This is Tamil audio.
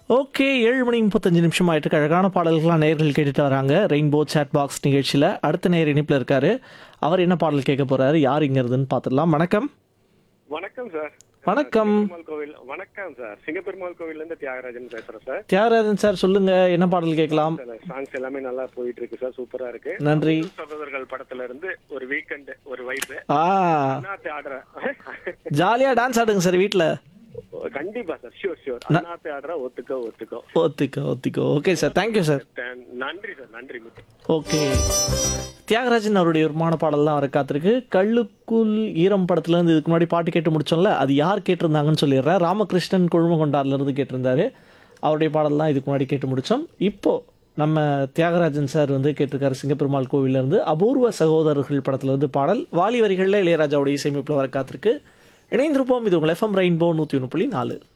ஓகே ஏழு மணி முப்பத்தஞ்சு நிமிஷம் ஆயிட்டு அழகான பாடல்கள்லாம் நேயர்கள் கேட்டுட்டு வராங்க ரெயின்போ சேட் பாக்ஸ் நிகழ்ச்சியில் அடுத்த நேர் இணைப்பில் இருக்காரு அவர் என்ன பாடல் கேட்க போறாரு யார் இங்கிறதுன்னு பார்த்துடலாம் வணக்கம் வணக்கம் சார் வணக்கம். சிங்கப்பெருமாள் கோவில் வணக்கம் சார் சிங்கப்பெருமாள் கோவில்ல இருந்து தியாகராஜன் பேசுறேன் சார் தியாகராஜன் சார் சொல்லுங்க என்ன பாடல் கேட்கலாம் சாங்ஸ் எல்லாமே நல்லா போயிட்டு இருக்கு சார் சூப்பரா இருக்கு நன்றி சகோதரர்கள் படத்துல இருந்து ஒரு வீக்கெண்ட் ஒரு வைப்பு ஆ அண்ணாத்து ஆடுற ஜாலியாக டான்ஸ் ஆடுங்க சார் வீட்டில் கண்டிப்பா சார் ஷியோர் ஷியோர் அண்ணாத்து ஆடுற ஒத்துக்கோ ஒத்துக்கோ ஒத்திக்கோ ஒத்திக்கோ okay sir thank you sir Thank- நன்றி சார் நன்றி முத்து ஓகே தியாகராஜன் அவருடைய விருப்பமான பாடல் தான் வர காத்திருக்கு கள்ளுக்குள் ஈரம் படத்துல இருந்து இதுக்கு முன்னாடி பாட்டு கேட்டு முடிச்சோம்ல அது யார் கேட்டிருந்தாங்கன்னு சொல்லிடுறேன் ராமகிருஷ்ணன் கொழுமகொண்டார்ல இருந்து கேட்டிருந்தாரு அவருடைய பாடல் தான் இதுக்கு முன்னாடி கேட்டு முடிச்சோம் இப்போ நம்ம தியாகராஜன் சார் வந்து கேட்டிருக்காரு சிங்கப்பெருமாள் கோவில்ல இருந்து அபூர்வ சகோதரர்கள் படத்துல இருந்து பாடல் வாலி வரிகளில் இளையராஜாவுடைய இசையமைப்பில் வர காத்திருக்கு இணைந்திருப்போம் இது உங்கள் எஃப்எம் ரெயின்போ நூற்றி ஒன்று புள்ளி நாலு